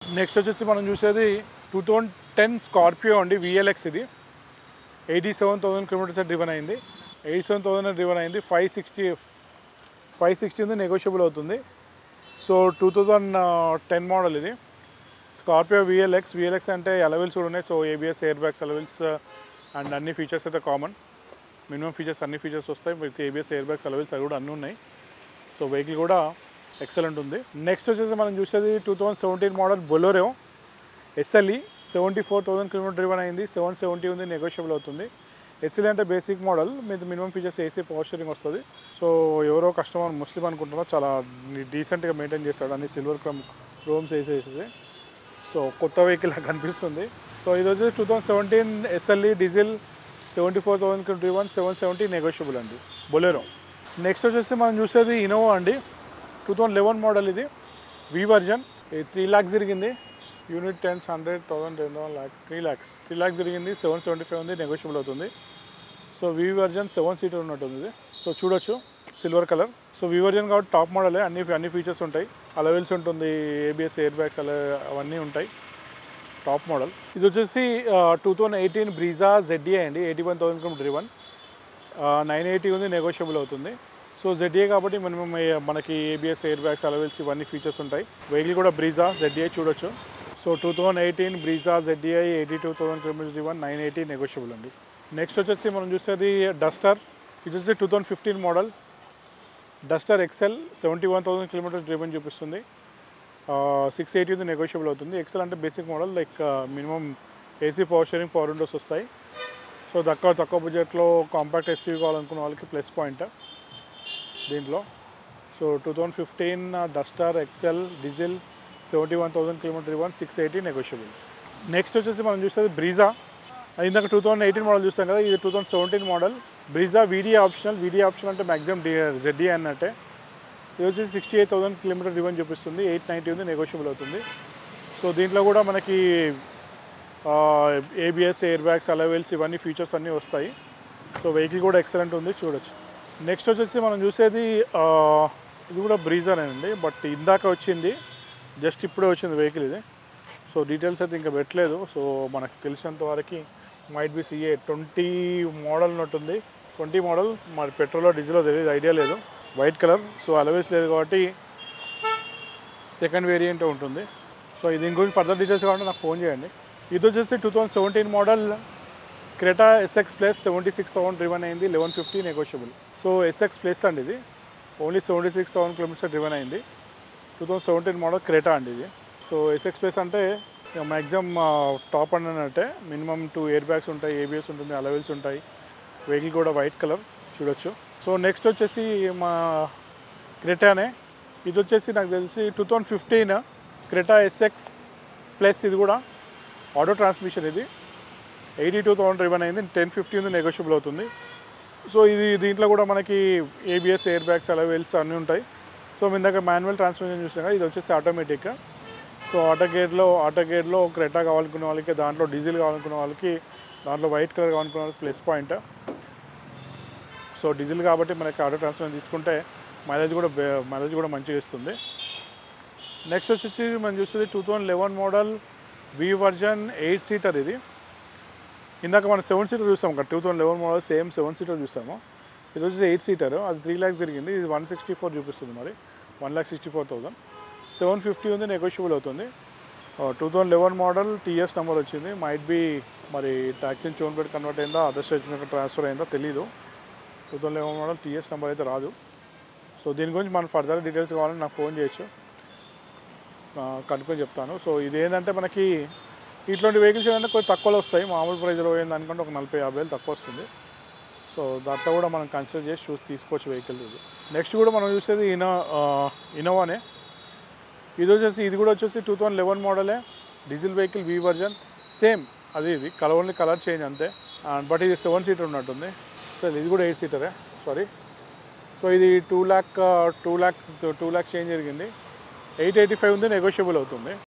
next వచ్చేసి మనం చూసేది టూ థౌజండ్ టెన్ స్కార్పియో అండి విఎల్ఎక్స్ ఇది eighty seven thousand kilometres driven అయింది ఎయిటీ సెవెన్ థౌసండ్ డ్రివన్ అయింది ఫైవ్ సిక్స్టీ ఫైవ్ సిక్స్టీ ఉంది నెగోషియబుల్ అవుతుంది so two thousand ten model ఇది స్కార్పియో విఎల్ఎక్స్ విఎల్ఎక్స్ అంటే అలవెల్స్ కూడా ఉన్నాయి so ABS air bags alloy wheels and అన్ని ఫీచర్స్ అయితే కామన్ మినిమం ఫీచర్స్ అన్ని ఫీచర్స్ వస్తాయి with ABS air bags alloy wheels అవి కూడా అన్నీ ఉన్నాయి సో వెహికల్ కూడా ఎక్సలెంట్ ఉంది నెక్స్ట్ వచ్చేసి మనం చూసేది two thousand seventeen model Bolero SLE seventy four thousand kilometre driven అయింది సెవెన్ సెవెంటీ ఉంది నెగోషియబుల్ అవుతుంది ఎస్ఎల్ఈ అంటే బేసిక్ మోడల్ మీద minimum features AC power steering వస్తుంది సో ఎవరో కస్టమర్ ముస్లిం అనుకుంటున్నా చాలా డీసెంట్గా మెయింటైన్ చేస్తాడు అన్ని సిల్వర్ క్రమ్ క్రోమ్స్ వేసేసి సో కొత్త వెహికల్ కనిపిస్తుంది సో ఇది వచ్చేసి two thousand seventeen SLE diesel seventy four thousand driven seven seventy negotiable అండి బొలెరో నెక్స్ట్ వచ్చేసి మనం చూసేది ఇనోవా అండి టూ థౌసండ్ లెవెన్ మోడల్ ఇది వి వర్జన్ ఇది త్రీ ల్యాక్స్ జరిగింది unit tens hundred thousand ten lakh three lakhs three lakhs జరిగింది సెవెన్ సెవెంటీ ఫైవ్ ఉంది నెగోషియబుల్ అవుతుంది so V version seven seater ఉన్నట్టుంది ఇది సో చూడొచ్చు silver colour so V version కాబట్టి టాప్ మోడలే అన్ని అన్ని ఫీచర్స్ ఉంటాయి అలవెల్స్ ఉంటుంది ఏబిఎస్ ఎయిర్ బ్యాగ్స్ అలా అవన్నీ ఉంటాయి టాప్ మోడల్ ఇది వచ్చేసి two thousand eighteen Brezza ZDA అండి eighty one thousand kilometre driven nine eighty ఉంది నెగోషియబుల్ అవుతుంది సో జెడ్డీఏ కాబట్టి మనం మనకి ఏబిఎస్ ఎయిర్ బ్యాగ్స్ అలవెల్స్ ఇవన్నీ ఫీచర్స్ ఉంటాయి వెహికల్ కూడా బ్రీజా జెడ్డీఏ చూడొచ్చు so two thousand eighteen Brezza ZDI eighty two thousand kilometres driven nine eighty negotiable అండి నెక్స్ట్ వచ్చేసి మనం చూసేది డస్టర్ ఇది వచ్చేసి two thousand fifteen model Duster excel seventy one thousand kilometre driven చూపిస్తుంది సిక్స్ ఎయిటీ ఉంది negotiable అవుతుంది ఎక్సెల్ అంటే basic model like minimum AC power sharing power windows వస్తాయి సో తక్కువ తక్కువ బడ్జెట్లో కాంపాక్ట్ ఎస్యూవీ కావాలనుకున్న వాళ్ళకి ప్లస్ పాయింట్ దీంట్లో so two thousand fifteen Duster excel diesel seventy one thousand kilometre one six eighty negotiable next వచ్చేసి మనం చూసేది బ్రీజా ఇందాక టూ థౌసండ్ ఎయిటీన్ మోడల్ చూస్తాం కదా ఇది two thousand seventeen model Brezza video optional video option అంటే maximum D ZD అన్నట్టే ఇది వచ్చేసి sixty eight thousand kilometre driven చూపిస్తుంది ఎయిట్ నైంటీ ఉంది నెగోషియబుల్ అవుతుంది సో దీంట్లో కూడా మనకి ఏబిఎస్ ఎయిర్ బ్యాగ్స్ అలవెల్స్ ఇవన్నీ ఫీచర్స్ అన్నీ వస్తాయి సో వెహికల్ కూడా ఎక్సలెంట్ ఉంది చూడొచ్చు నెక్స్ట్ వచ్చేసి మనం చూసేది ఆ, ఇది కూడా బ్రీజర్ అండి బట్ ఇందాక వచ్చింది జస్ట్ ఇప్పుడే వచ్చింది వెహికల్ ఇది సో డీటెయిల్స్ అయితే ఇంకా పెట్టలేదు సో మనకు తెలిసినంత వరకు might be CA twenty model ఉన్నట్టుంది ట్వంటీ మోడల్ మరి పెట్రోల్లో డీజిల్లో తెలియదు ఐడియా లేదు వైట్ కలర్ సో అలవేస్ లేదు కాబట్టి సెకండ్ వేరియంట్ ఉంటుంది సో దీని గురించి ఫర్దర్ డీటెయిల్స్ కావాలంటే నాకు ఫోన్ చేయండి ఇది వచ్చేసి two thousand seventeen model Creta SX plus seventy six thousand driven అయింది eleven fifty negotiable so SX plus అండి ఇది only seventy six thousand kilometres driven అయింది two thousand seventeen model Creta అండి ఇది సో ఎస్ఎక్స్ ప్లస్ అంటే maximum top and అంటే minimum two air bags ఉంటాయి ABS ఉంటుంది అలవెల్స్ ఉంటాయి వెహికల్ కూడా వైట్ కలర్ చూడొచ్చు సో నెక్స్ట్ వచ్చేసి మా క్రెటానే ఇది వచ్చేసి నాకు తెలిసి two thousand fifteen Creta SX plus ఇది కూడా ఆటో ట్రాన్స్మిషన్ ఇది ఎయిటీ టూ థౌసండ్ రివన్ అయింది టెన్ ఫిఫ్టీ ఉంది నెగోషియబుల్ అవుతుంది సో ఇది దీంట్లో కూడా మనకి ABS air bags alloy wheels అన్నీ ఉంటాయి సో మీ దగ్గర మాన్యువల్ ట్రాన్స్మిషన్ చూసాం కదా ఇది వచ్చేసి ఆటోమేటిక్ సో ఆటో గేర్లో ఆటో గేర్లో క్రెటా కావాలనుకున్న వాళ్ళకి దాంట్లో డీజిల్ కావాలనుకున్న వాళ్ళకి దాంట్లో వైట్ కలర్ కావాలనుకున్న వాళ్ళకి ప్లస్ పాయింట్ సో డీజిల్ కాబట్టి మనకి ఆటో ట్రాన్స్మిషన్ తీసుకుంటే మైలేజ్ కూడా బే- మైలేజ్ కూడా మంచిగా ఇస్తుంది నెక్స్ట్ వచ్చేసి మనం చూసేది two thousand eleven model V version eight seater ఇది ఇందాక మనం సెవెన్ సీటర్ చూసాం కదా two thousand eleven model same seven seater చూసాము ఇది వచ్చేసి ఎయిట్ సీటర్ అది త్రీ ల్యాక్స్ జరిగింది ఇది వన్ సిక్స్టీ ఫోర్ చూపిస్తుంది మరి one lakh sixty four thousand seven fifty ఉంది నెగోషియబుల్ అవుతుంది two thousand eleven model TS number వచ్చింది మైట్ బి మరి ట్యాక్సీని చూన్ పెట్టి కన్వర్ట్ అయిందా అదర్ స్టేషన్ ట్రాన్స్ఫర్ అయిందా తెలీదు two thousand eleven model TS number అయితే రాదు సో దీని గురించి మనం ఫర్దర్ డీటెయిల్స్ కావాలని నాకు ఫోన్ చేయొచ్చు ఆ, కనుక్కొని చెప్తాను సో ఇది ఏంటంటే మనకి ఇట్లాంటి వెహికల్స్ ఏంటంటే కొంచెం తక్కువలో వస్తాయి మామూలు ప్రైజ్లో పోయిన దానికంటే ఒక నలభై యాభై వేలు తక్కువ వస్తుంది సో దాంట్లో కూడా మనం కన్సిడర్ చేసి చూసి తీసుకోవచ్చు వెహికల్ ఇది నెక్స్ట్ కూడా మనం చూసేది ఇనో ఇనోవానే ఇది వచ్చేసి ఇది కూడా వచ్చేసి టూ థౌజండ్ లెవెన్ మోడలే diesel vehicle V version same అది ఇది కలర్ ఓన్లీ కలర్ చేంజ్ అంతే బట్ ఇది సెవెన్ సీటర్ ఉన్నట్టుంది సో ఇది కూడా ఎయిట్ సీటరే సారీ సో ఇది two lakh two lakh two lakh change జరిగింది ఎయిట్ ఎయిటీ ఫైవ్ ఉంది నెగోషియబుల్ అవుతుంది